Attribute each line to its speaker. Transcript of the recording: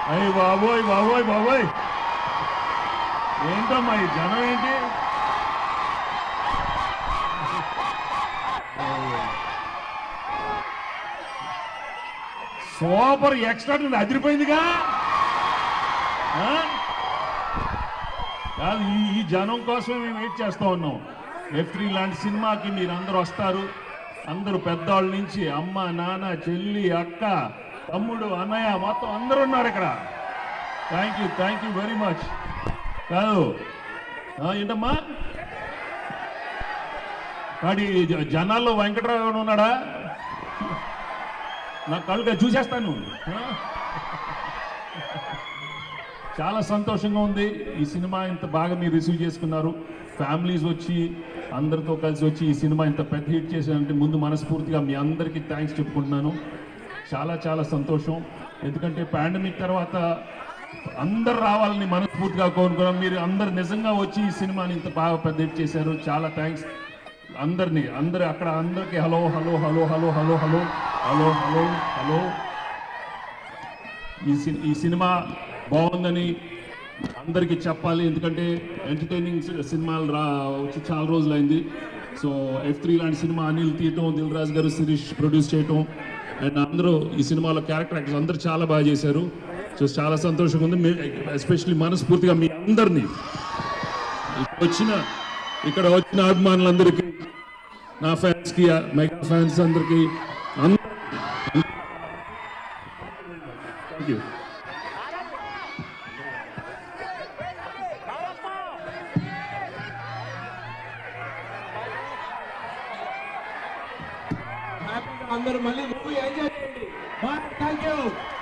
Speaker 1: అయ్యి బాబోయ్ బాబోయ్ బాబోయ్ ఏంటమ్మా ఈ జనం ఏంటి సూపర్ ఎక్స్ట్రా అదిరిపోయిందిగా ఆ? కాదు ఈ ఈ జనం కోసమే మేము వెయిట్ చేస్తూ ఉన్నాం ఎఫ్ త్రీ లాంటి సినిమాకి మీరు అందరూ వస్తారు అందరూ పెద్దవాళ్ళ నుంచి అమ్మ నాన్న చెల్లి అక్క తమ్ముడు అన్నయ్య మొత్తం అందరూ ఉన్నారు ఇక్కడ thank you thank you very much కాదు ఆ, ఏంటమ్మా కాడి జ- జనాల్లో వెంకటరావు ఎవరు ఉన్నాడా నా కళ్ళుగా చూసేస్తాను ఆ? చాలా సంతోషంగా ఉంది ఈ సినిమా ఇంత బాగా మీరు రిసీవ్ చేసుకున్నారు ఫ్యామిలీస్ వచ్చి అందరితో కలిసి వచ్చి ఈ సినిమా ఇంత పెద్ద హిట్ చేశారంటే ముందు మనస్ఫూర్తిగా మీ అందరికీ థ్యాంక్స్ చెప్పుకుంటున్నాను చాలా చాలా సంతోషం ఎందుకంటే పాండమిక్ తర్వాత అందరు రావాలని మనస్ఫూర్తిగా కోరుకున్నాం మీరు అందరు నిజంగా వచ్చి ఈ సినిమాని ఇంత బాగా పెద్ద హిట్ చేశారు చాలా థ్యాంక్స్ అందరినీ అందరు అక్కడ అందరికీ hello hello hello hello hello hello hello hello hello ఈ సి- ఈ సినిమా బాగుందని అందరికీ చెప్పాలి ఎందుకంటే ఎంటర్టైనింగ్ సినిమాలు రా వచ్చి చాలా రోజులైంది సో ఎఫ్ త్రీ లాంటి సినిమా అనిల్ తీయటం దిల్ రాజు గారు శిరీష్ ప్రొడ్యూస్ చేయటం అండ్ అందరూ ఈ సినిమాలో క్యారెక్టర్ యాక్టర్స్ అందరూ చాలా బాగా చేశారు సో చాలా సంతోషంగా ఉంది మీ ఎస్పెషల్లీ మనస్ఫూర్తిగా మీ అందరినీ ఇక్కడ వచ్చిన ఇక్కడ వచ్చిన అభిమానులందరికీ నా ఫ్యాన్స్కి మెగా ఫ్యాన్స్ అందరికీ అందరికీ థ్యాంక్ యూ
Speaker 2: హ్యాపీగా అందరూ మళ్ళీ మూవీ ఎంజాయ్ చేయండి థ్యాంక్ యూ